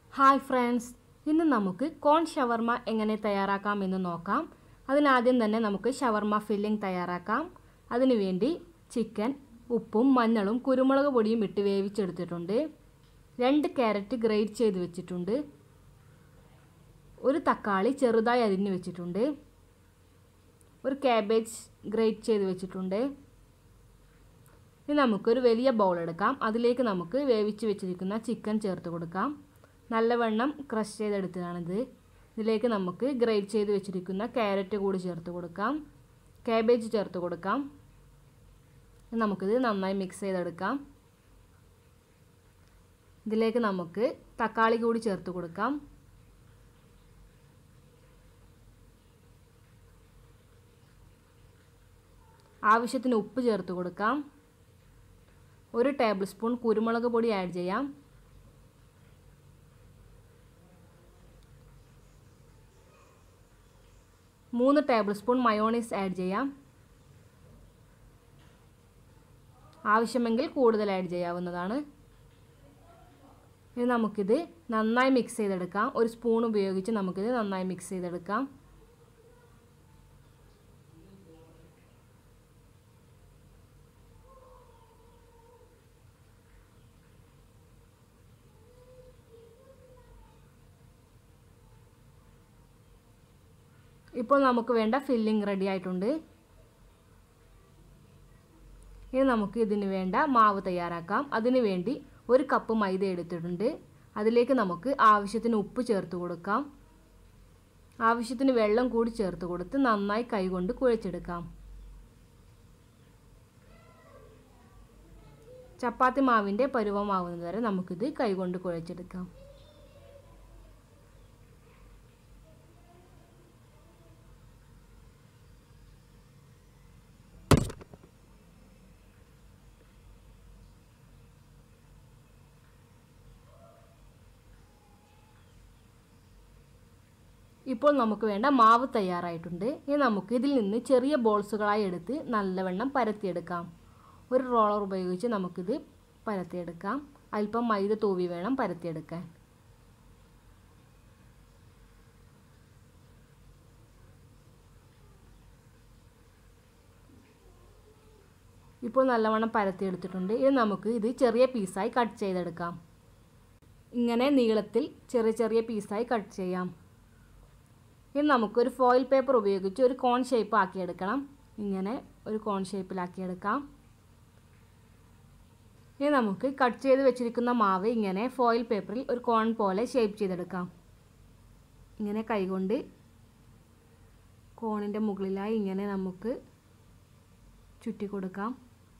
hi friends ഇന്ന് നമുക്ക് കോൺ ഷവർമ എങ്ങനെ തയ്യാറാക്കാം എന്ന് നോക്കാം അതിനാദ്യം തന്നെ നമുക്ക് ഷവർമ ഫില്ലിംഗ് തയ്യാറാക്കാം അതിനുവേണ്ടി ചിക്കൻ ഉപ്പും മഞ്ഞളും കുരുമുളക് പൊടിയും ഇട്ട് വേവിച്ചെടുത്തിട്ടുണ്ട് രണ്ട് ക്യാരറ്റ് ഗ്രേറ്റ് ചെയ്ത് വെച്ചിട്ടുണ്ട് ഒരു തക്കാളി ചെറുതായി അരിഞ്ഞു വെച്ചിട്ടുണ്ട് ഒരു ക്യാബേജ് ഗ്രേറ്റ് ചെയ്ത് വെച്ചിട്ടുണ്ട് ഇനി നമുക്കൊരു വലിയ ബൗൾ എടുക്കാം അതിലേക്ക് നമുക്ക് വേവിച്ച് വെച്ചിരിക്കുന്ന ചിക്കൻ ചേർത്ത് കൊടുക്കാം നല്ലവണ്ണം ക്രഷ് ചെയ്തെടുത്തതാണിത് ഇതിലേക്ക് നമുക്ക് ഗ്രേറ്റ് ചെയ്ത് വെച്ചിരിക്കുന്ന ക്യാരറ്റ് കൂടി ചേർത്ത് കൊടുക്കാം കാബേജ് ചേർത്ത് കൊടുക്കാം നമുക്കിത് നന്നായി മിക്സ് ചെയ്തെടുക്കാം ഇതിലേക്ക് നമുക്ക് തക്കാളി കൂടി ചേർത്ത് കൊടുക്കാം ആവശ്യത്തിന് ഉപ്പ് ചേർത്ത് കൊടുക്കാം ഒരു ടേബിൾ സ്പൂൺ കുരുമുളക് പൊടി ആഡ് ചെയ്യാം മൂന്ന് ടേബിൾ സ്പൂൺ മയോണീസ് ആഡ് ചെയ്യാം ആവശ്യമെങ്കിൽ കൂടുതൽ ആഡ് ചെയ്യാവുന്നതാണ് ഇനി നമുക്കിത് നന്നായി മിക്സ് ചെയ്തെടുക്കാം ഒരു സ്പൂൺ ഉപയോഗിച്ച് നമുക്കിത് നന്നായി മിക്സ് ചെയ്തെടുക്കാം ഇപ്പോൾ നമുക്ക് വേണ്ട ഫില്ലിംഗ് റെഡി ആയിട്ടുണ്ട് ഇനി നമുക്ക് ഇതിന് വേണ്ട മാവ് തയ്യാറാക്കാം അതിന് വേണ്ടി ഒരു കപ്പ് മൈദ എടുത്തിട്ടുണ്ട് അതിലേക്ക് നമുക്ക് ആവശ്യത്തിന് ഉപ്പ് ചേർത്ത് കൊടുക്കാം ആവശ്യത്തിന് വെള്ളം കൂടി ചേർത്ത് കൊടുത്ത് നന്നായി കൈകൊണ്ട് കുഴച്ചെടുക്കാം ചപ്പാത്തി മാവിൻ്റെ പരുവമാവുന്നത് വരെ നമുക്കിത് കൈകൊണ്ട് കുഴച്ചെടുക്കാം ഇപ്പോൾ നമുക്ക് വേണ്ട മാവ് തയ്യാറായിട്ടുണ്ട് ഇനി നമുക്ക് ഇതിൽ നിന്ന് ചെറിയ ബോൾസുകളായി എടുത്ത് നല്ലവണ്ണം പരത്തിയെടുക്കാം ഒരു റോളർ ഉപയോഗിച്ച് നമുക്കിത് പരത്തിയെടുക്കാം അല്പം മൈദ തൂവി വേണം പരത്തിയെടുക്കാൻ ഇപ്പോൾ നല്ലവണ്ണം പരത്തിയെടുത്തിട്ടുണ്ട് ഇനി നമുക്ക് ഇത് ചെറിയ പീസായി കട്ട് ചെയ്തെടുക്കാം ഇങ്ങനെ നീളത്തിൽ ചെറിയ ചെറിയ പീസായി കട്ട് ചെയ്യാം ഇനി നമുക്കൊരു ഫോയിൽ പേപ്പർ ഉപയോഗിച്ച് ഒരു കോൺ ഷേപ്പ് ആക്കിയെടുക്കണം ഇങ്ങനെ ഒരു കോൺ ഷേപ്പിലാക്കിയെടുക്കാം ഇനി നമുക്ക് കട്ട് ചെയ്ത് വെച്ചിരിക്കുന്ന മാവ് ഇങ്ങനെ ഫോയിൽ പേപ്പറിൽ ഒരു കോൺ പോലെ ഷേപ്പ് ചെയ്തെടുക്കാം ഇങ്ങനെ കൈകൊണ്ട് കോണിൻ്റെ മുകളിലായി ഇങ്ങനെ നമുക്ക് ചുറ്റി കൊടുക്കാം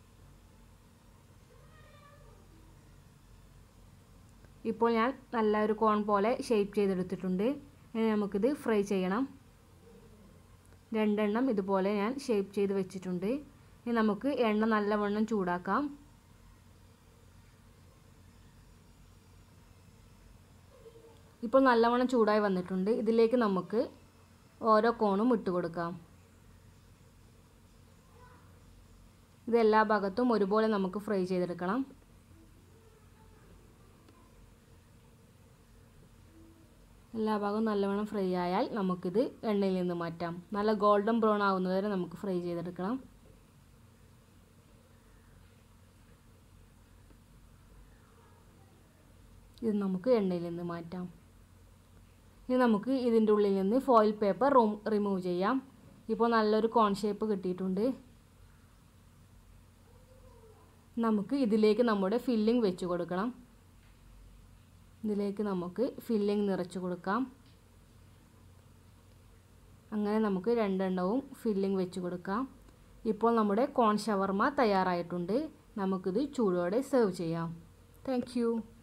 ഇപ്പോൾ ഞാൻ നല്ല ഒരു കോൺ പോലെ ഷേപ്പ് ചെയ്തെടുത്തിട്ടുണ്ട് ഇനി നമുക്കിത് ഫ്രൈ ചെയ്യണം രണ്ടെണ്ണം ഇതുപോലെ ഞാൻ ഷേപ്പ് ചെയ്ത് വെച്ചിട്ടുണ്ട് ഇനി നമുക്ക് എണ്ണ നല്ലവണ്ണം ചൂടാക്കാം ഇപ്പോൾ നല്ലവണ്ണം ചൂടായി വന്നിട്ടുണ്ട് ഇതിലേക്ക് നമുക്ക് ഓരോ കോണും ഇട്ട് കൊടുക്കാം ഇത് എല്ലാ ഭാഗത്തും ഒരുപോലെ നമുക്ക് ഫ്രൈ ചെയ്തെടുക്കണം എല്ലാ ഭാഗവും നല്ലവണ്ണം ഫ്രൈ ആയാൽ നമുക്കിത് എണ്ണയിൽ നിന്ന് മാറ്റാം നല്ല ഗോൾഡൻ ബ്രൗൺ ആവുന്നതുവരെ നമുക്ക് ഫ്രൈ ചെയ്തെടുക്കണം ഇത് നമുക്ക് എണ്ണയിൽ നിന്ന് മാറ്റാം ഇനി നമുക്ക് ഇതിൻ്റെ ഉള്ളിൽ നിന്ന് ഫോയിൽ പേപ്പർ റിമൂവ് ചെയ്യാം ഇപ്പോൾ നല്ലൊരു കോൺ ഷേപ്പ് കിട്ടിയിട്ടുണ്ട് നമുക്ക് ഇതിലേക്ക് നമ്മുടെ ഫില്ലിംഗ് വെച്ച് കൊടുക്കണം ഇതിലേക്ക് നമുക്ക് ഫില്ലിംഗ് നിറച്ച് കൊടുക്കാം അങ്ങനെ നമുക്ക് രണ്ടെണ്ണവും ഫില്ലിംഗ് വെച്ച് കൊടുക്കാം ഇപ്പോൾ നമ്മുടെ കോൺ ഷവർമ തയ്യാറായിട്ടുണ്ട് നമുക്കിത് ചൂടോടെ സെർവ് ചെയ്യാം താങ്ക്